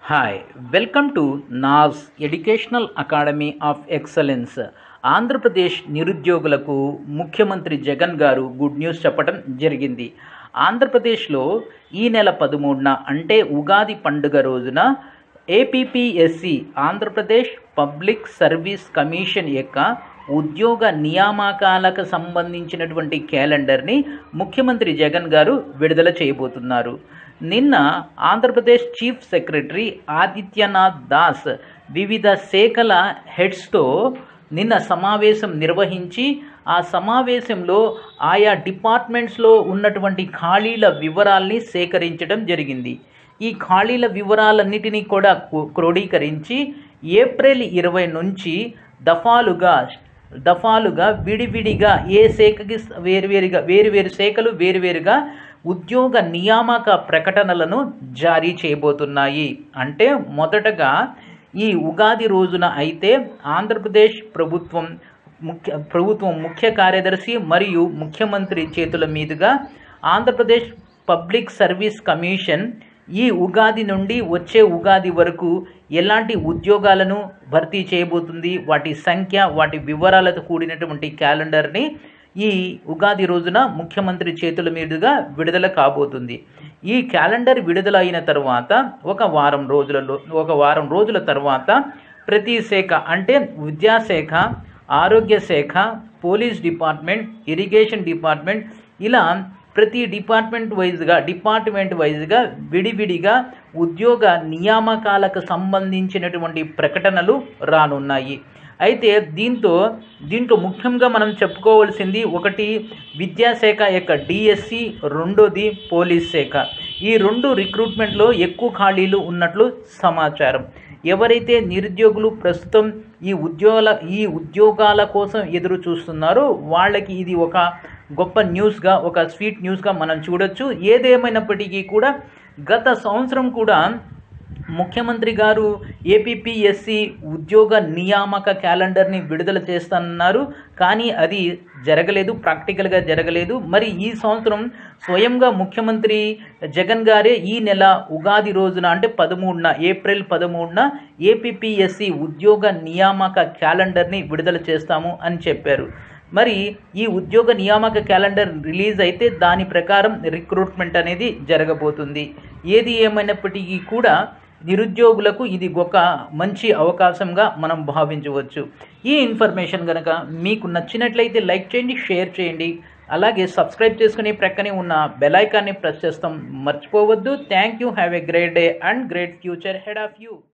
hi welcome to Naas educational academy of excellence Andhra Pradesh నిరుద్యోగులకు ముఖ్యమంత్రి జగన్ గారు గుడ్ న్యూస్ చెప్పడం జరిగింది ఆంధ్రప్రదేశ్లో ఈ నెల పదమూడున అంటే ఉగాది పండుగ రోజున APPSC Andhra Pradesh public service commission యొక్క ఉద్యోగ నియామకాలకు సంబంధించినటువంటి క్యాలెండర్ని ముఖ్యమంత్రి జగన్ గారు విడుదల చేయబోతున్నారు నిన్న ఆంధ్రప్రదేశ్ చీఫ్ సెక్రటరీ ఆదిత్యనాథ్ దాస్ వివిధ శాఖల హెడ్స్తో నిన్న సమావేశం నిర్వహించి ఆ సమావేశంలో ఆయా డిపార్ట్మెంట్స్లో ఉన్నటువంటి ఖాళీల వివరాల్ని సేకరించడం జరిగింది ఈ ఖాళీల వివరాలన్నిటినీ కూడా క్రో- క్రోడీకరించి ఏప్రిల్ ఇరవై నుంచి దఫాలుగా దఫాలుగా విడివిడిగా ఏ శాఖకి స- వేరువేరుగా వేరువేరు శాఖలు వేరువేరుగా ఉద్యోగ నియామక ప్రకటనలను జారీ చేయబోతున్నాయి అంటే మొదటగా ఈ ఉగాది రోజున అయితే ఆంధ్రప్రదేశ్ ప్రభుత్వం ముఖ్య ప్రభుత్వం ముఖ్య కార్యదర్శి మరియు ముఖ్యమంత్రి చేతుల మీదుగా ఆంధ్రప్రదేశ్ పబ్లిక్ సర్వీస్ కమిషన్ ఈ ఉగాది నుండి వచ్చే ఉగాది వరకు ఎలాంటి ఉద్యోగాలను భర్తీ చేయబోతుంది వాటి సంఖ్య వాటి వివరాలతో కూడినటువంటి క్యాలెండర్ని ఈ ఉగాది రోజున ముఖ్యమంత్రి చేతుల మీదుగా విడుదల కాబోతుంది ఈ క్యాలెండర్ విడుదల అయిన తర్వాత ఒక వారం రోజులలో ఒక వారం రోజుల తర్వాత ప్రతి శాఖ అంటే విద్యాశాఖ ఆరోగ్య శాఖ పోలీస్ డిపార్ట్మెంట్ ఇరిగేషన్ డిపార్ట్మెంట్ ఇలా ప్రతి డిపార్ట్మెంట్ వైజ్గా డిపార్ట్మెంట్ వైజ్గా విడివిడిగా ఉద్యోగ నియామకాలకు సంబంధించినటువంటి ప్రకటనలు రానున్నాయి అయితే దీంతో దీంట్లో ముఖ్యంగా మనం చెప్పుకోవాల్సింది ఒకటి విద్యాశాఖ యొక్క డిఎస్సి రెండోది పోలీస్ శాఖ ఈ రెండు రిక్రూట్మెంట్లో ఎక్కువ ఖాళీలు ఉన్నట్లు సమాచారం ఎవరైతే నిరుద్యోగులు ప్రస్తుతం ఈ ఉద్యోగాల ఈ ఉద్యోగాల కోసం ఎదురు చూస్తున్నారో వాళ్ళకి ఇది ఒక గొప్ప న్యూస్గా ఒక స్వీట్ న్యూస్గా మనం చూడొచ్చు ఏదేమైనప్పటికీ కూడా గత సంవత్సరం కూడా ముఖ్యమంత్రి గారు ఏపీపీఎస్సి ఉద్యోగ నియామక క్యాలెండర్ని విడుదల చేస్తానన్నారు కానీ అది జరగలేదు ప్రాక్టికల్గా జరగలేదు మరి ఈ సంవత్సరం స్వయంగా ముఖ్యమంత్రి జగన్ గారే ఈ నెల ఉగాది రోజున అంటే పదమూడున ఏప్రిల్ పదమూడున ఏపీపీఎస్సి ఉద్యోగ నియామక క్యాలెండర్ని విడుదల చేస్తాము అని చెప్పారు మరి ఈ ఉద్యోగ నియామక క్యాలెండర్ రిలీజ్ అయితే దాని ప్రకారం రిక్రూట్మెంట్ అనేది జరగబోతుంది ఏది ఏమైనప్పటికీ కూడా నిరుద్యోగులకు ఇది ఒక మంచి అవకాశంగా మనం భావించవచ్చు ఈ ఇన్ఫర్మేషన్ కనుక మీకు నచ్చినట్లయితే లైక్ చేయండి షేర్ చేయండి అలాగే సబ్స్క్రైబ్ చేసుకుని ప్రక్కనే ఉన్న బెల్ ఐకాన్ని ప్రెస్ చేస్తాం మర్చిపోవద్దు thank you have a great day and great future head of you